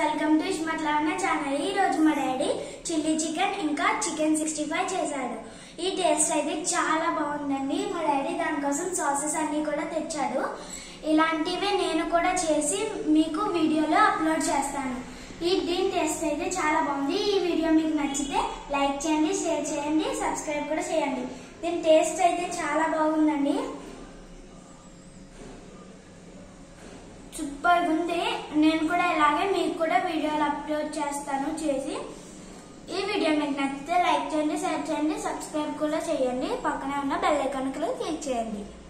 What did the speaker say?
welcome to ఇష్మట్లాన్న channel ఈ రోజు మా డాడీ చిల్లీ చికెన్ ఇంకా చికెన్ సిక్స్టీ ఫైవ్ చేశాడు ఈ టేస్ట్ అయితే చాలా బాగుందండి మా డాడీ దానికోసం సాసెస్ అన్ని కూడా తెచ్చాడు ఇలాంటివే నేను కూడా చేసి మీకు వీడియోలో అప్లోడ్ చేస్తాను ఈ దీని టేస్ట్ అయితే చాలా బాగుంది ఈ వీడియో మీకు నచ్చితే లైక్ చేయండి షేర్ చేయండి సబ్స్క్రైబ్ కూడా చేయండి దీని టేస్ట్ అయితే చాలా బాగుందండి సూపర్ ఉంది నేను కూడా ఇలాగే మీకు కూడా వీడియోలు అప్లోడ్ చేస్తాను చేసి ఈ వీడియో మీకు నచ్చితే లైక్ చేయండి షేర్ చేయండి సబ్స్క్రైబ్ కూడా చేయండి పక్కనే ఉన్న బెల్ ఐకాన్ క్లిక్ చేయండి